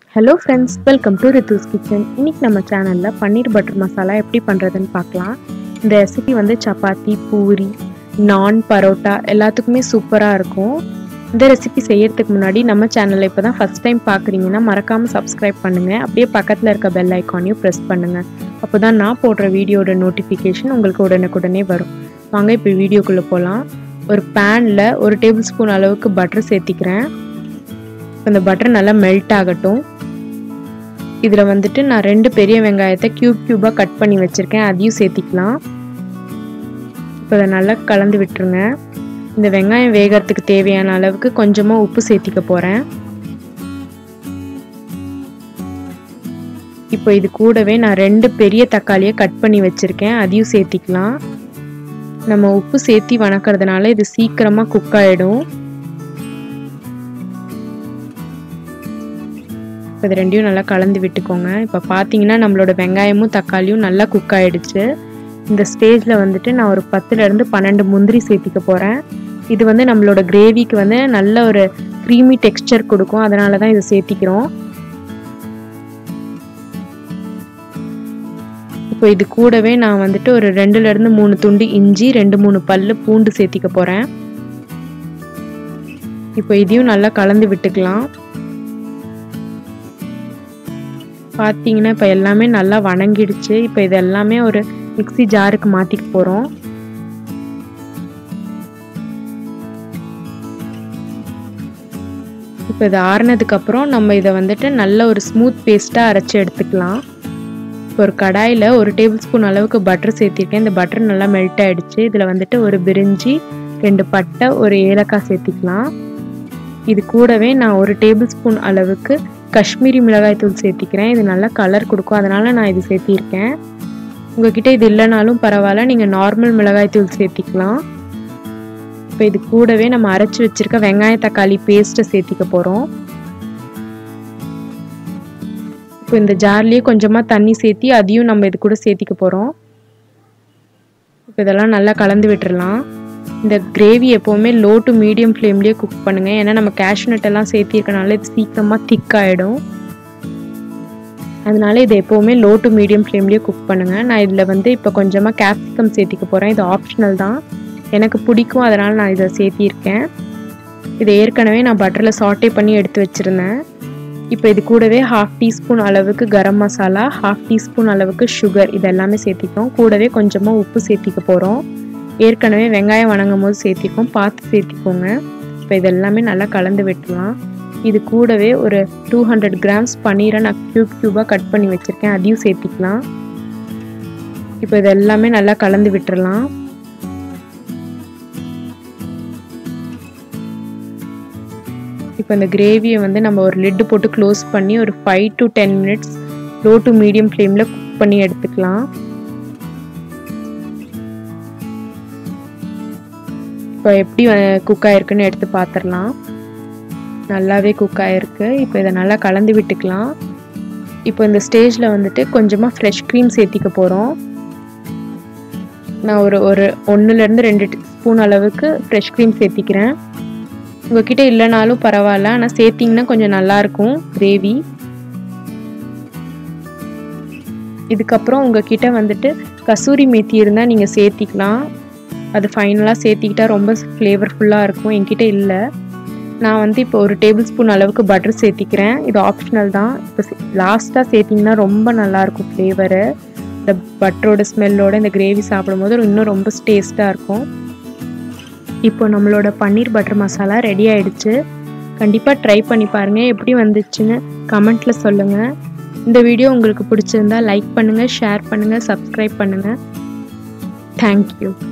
hello friends welcome to Rithu's kitchen இன்னைக்கு நம்ம சேனலில் பன்னீர் பட்டர் மசாலா எப்படி பண்ணுறதுன்னு பார்க்கலாம் இந்த ரெசிபி வந்து சப்பாத்தி பூரி நான் பரோட்டா எல்லாத்துக்குமே சூப்பராக இருக்கும் இந்த ரெசிபி செய்யறதுக்கு முன்னாடி நம்ம சேனலில் இப்போ தான் ஃபஸ்ட் டைம் பார்க்குறீங்கன்னா மறக்காமல் சப்ஸ்கிரைப் பண்ணுங்கள் அப்படியே பக்கத்தில் இருக்க பெல் ஐக்கானையும் ப்ரெஸ் பண்ணுங்கள் அப்போ தான் நான் போடுற வீடியோட நோட்டிஃபிகேஷன் உங்களுக்கு உடனுக்குடனே வரும் வாங்க இப்போ வீடியோக்குள்ளே போகலாம் ஒரு பேனில் ஒரு டேபிள் ஸ்பூன் அளவுக்கு பட்டர் சேர்த்திக்கிறேன் இந்த பட்டர் நல்லா மெல்ட் ஆகட்டும் இதில் வந்துட்டு நான் ரெண்டு பெரிய வெங்காயத்தை க்யூப் க்யூபாக கட் பண்ணி வச்சுருக்கேன் அதையும் சேர்த்திக்கலாம் இப்போ அதை நல்லா கலந்து விட்டுருங்க இந்த வெங்காயம் வேகிறதுக்கு தேவையான அளவுக்கு கொஞ்சமாக உப்பு சேர்த்திக்க போகிறேன் இப்போ இது கூடவே நான் ரெண்டு பெரிய தக்காளியை கட் பண்ணி வச்சுருக்கேன் அதையும் சேர்த்திக்கலாம் நம்ம உப்பு சேர்த்தி வணக்கிறதுனால இது சீக்கிரமாக குக் ஆகிடும் இப்போ இது ரெண்டையும் நல்லா கலந்து விட்டுக்கோங்க இப்போ பார்த்தீங்கன்னா நம்மளோட வெங்காயமும் தக்காளியும் நல்லா குக் ஆகிடுச்சு இந்த ஸ்டேஜில் வந்துட்டு நான் ஒரு பத்துலேருந்து பன்னெண்டு முந்திரி சேர்த்திக்க போகிறேன் இது வந்து நம்மளோட கிரேவிக்கு வந்து நல்ல ஒரு க்ரீமி டெக்ஸ்டர் கொடுக்கும் அதனால தான் இதை சேர்த்திக்கிறோம் இப்போ இது கூடவே நான் வந்துட்டு ஒரு ரெண்டுலேருந்து மூணு துண்டு இஞ்சி ரெண்டு மூணு பல்லு பூண்டு சேர்த்திக்க போகிறேன் இப்போ இதையும் நல்லா கலந்து விட்டுக்கலாம் பார்த்தீங்கன்னா இப்போ எல்லாமே நல்லா வணங்கிடுச்சு இப்போ இது எல்லாமே ஒரு மிக்சி ஜாருக்கு மாற்றிக்க போகிறோம் இப்போ இது ஆறுனதுக்கப்புறம் நம்ம இதை வந்துட்டு நல்ல ஒரு ஸ்மூத் பேஸ்ட்டாக அரைச்சி எடுத்துக்கலாம் இப்போ ஒரு கடாயில் ஒரு டேபிள் ஸ்பூன் அளவுக்கு பட்டர் சேர்த்திருக்கேன் இந்த பட்டர் நல்லா மெல்ட் ஆகிடுச்சு இதில் வந்துட்டு ஒரு பிரிஞ்சி ரெண்டு பட்டை ஒரு ஏலக்காய் சேர்த்திக்கலாம் இது கூடவே நான் ஒரு டேபிள் ஸ்பூன் அளவுக்கு காஷ்மீரி மிளகாய் தூள் சேர்த்திக்கிறேன் இது நல்லா கலர் கொடுக்கும் அதனால் நான் இது சேர்த்திருக்கேன் உங்ககிட்ட இது இல்லைனாலும் பரவாயில்ல நீங்கள் நார்மல் மிளகாய் தூள் சேர்த்திக்கலாம் இப்போ இது கூடவே நம்ம அரைச்சி வச்சுருக்க வெங்காய தக்காளி பேஸ்ட்டை சேர்த்திக்க போகிறோம் இப்போ இந்த ஜார்லேயே கொஞ்சமாக தண்ணி சேர்த்தி அதையும் நம்ம இது கூட சேர்த்திக்க போகிறோம் இப்போ இதெல்லாம் நல்லா கலந்து விட்டுறலாம் இந்த கிரேவி எப்போவுமே லோ டு மீடியம் ஃப்ளேம்லேயே குக் பண்ணுங்கள் ஏன்னா நம்ம கேஷ்நட் எல்லாம் சேர்த்திருக்கனால இது சீக்கிரமாக திக் ஆகிடும் அதனால இதை எப்போவுமே லோ டு மீடியம் ஃப்ளேம்லேயே குக் பண்ணுங்கள் நான் இதில் வந்து இப்போ கொஞ்சமாக கேப்சிகம் சேர்த்திக்க போகிறேன் இது ஆப்ஷனல் தான் எனக்கு பிடிக்கும் அதனால் நான் இதை சேர்த்திருக்கேன் இதை ஏற்கனவே நான் பட்டரில் சாட்டே பண்ணி எடுத்து வச்சுருந்தேன் இப்போ இது கூடவே ஹாஃப் டீஸ்பூன் அளவுக்கு கரம் மசாலா ஹாஃப் டீஸ்பூன் அளவுக்கு சுகர் இது எல்லாமே சேர்த்திக்கோம் கூடவே கொஞ்சமாக உப்பு சேர்த்திக்க போகிறோம் ஏற்கனவே வெங்காயம் வணங்கும் போது சேர்த்திக்கோம் பார்த்து சேர்த்திக்கோங்க இப்போ இது எல்லாமே நல்லா கலந்து விட்டுலாம் இது கூடவே ஒரு டூ ஹண்ட்ரட் கிராம்ஸ் பன்னீரை நான் க்யூப் க்யூபாக கட் பண்ணி வச்சுருக்கேன் அதையும் சேர்த்திக்கலாம் இப்போ இது எல்லாமே நல்லா கலந்து விட்டுறலாம் இப்போ இந்த கிரேவியை வந்து நம்ம ஒரு லிட்டு போட்டு க்ளோஸ் பண்ணி ஒரு five to ten minutes low to medium ஃப்ளேமில் குக் பண்ணி எடுத்துக்கலாம் இப்போ எப்படி குக் ஆகிருக்குன்னு எடுத்து பார்த்துடலாம் நல்லாவே குக் ஆகிருக்கு இப்போ இதை நல்லா கலந்து விட்டுக்கலாம் இப்போ இந்த ஸ்டேஜில் வந்துட்டு கொஞ்சமாக ஃப்ரெஷ் க்ரீம் சேர்த்திக்க போகிறோம் நான் ஒரு ஒரு ஒன்றுலேருந்து ரெண்டு ஸ்பூன் அளவுக்கு ஃப்ரெஷ் க்ரீம் சேர்த்திக்கிறேன் உங்ககிட்ட இல்லைனாலும் பரவாயில்ல ஆனால் சேர்த்திங்கன்னா கொஞ்சம் நல்லாயிருக்கும் கிரேவி இதுக்கப்புறம் உங்ககிட்ட வந்துட்டு கசூரி மேத்தி இருந்தால் நீங்கள் சேர்த்திக்கலாம் அது ஃபைனலாக சேர்த்திக்கிட்டா ரொம்ப ஃப்ளேவர்ஃபுல்லாக இருக்கும் என்கிட்ட இல்லை நான் வந்து இப்போ ஒரு டேபிள் ஸ்பூன் அளவுக்கு பட்டர் சேர்த்திக்கிறேன் இது ஆப்ஷனல் தான் இப்போ லாஸ்ட்டாக சேர்த்திங்கன்னா ரொம்ப நல்லாயிருக்கும் ஃப்ளேவரு இந்த பட்டரோட ஸ்மெல்லோட இந்த கிரேவி சாப்பிடும்போது இன்னும் ரொம்ப டேஸ்ட்டாக இருக்கும் இப்போ நம்மளோட பன்னீர் பட்டர் மசாலா ரெடி ஆயிடுச்சு கண்டிப்பாக ட்ரை பண்ணி பாருங்கள் எப்படி வந்துச்சுன்னு கமெண்ட்டில் சொல்லுங்கள் இந்த வீடியோ உங்களுக்கு பிடிச்சிருந்தா லைக் பண்ணுங்கள் ஷேர் பண்ணுங்கள் சப்ஸ்கிரைப் பண்ணுங்கள் தேங்க்யூ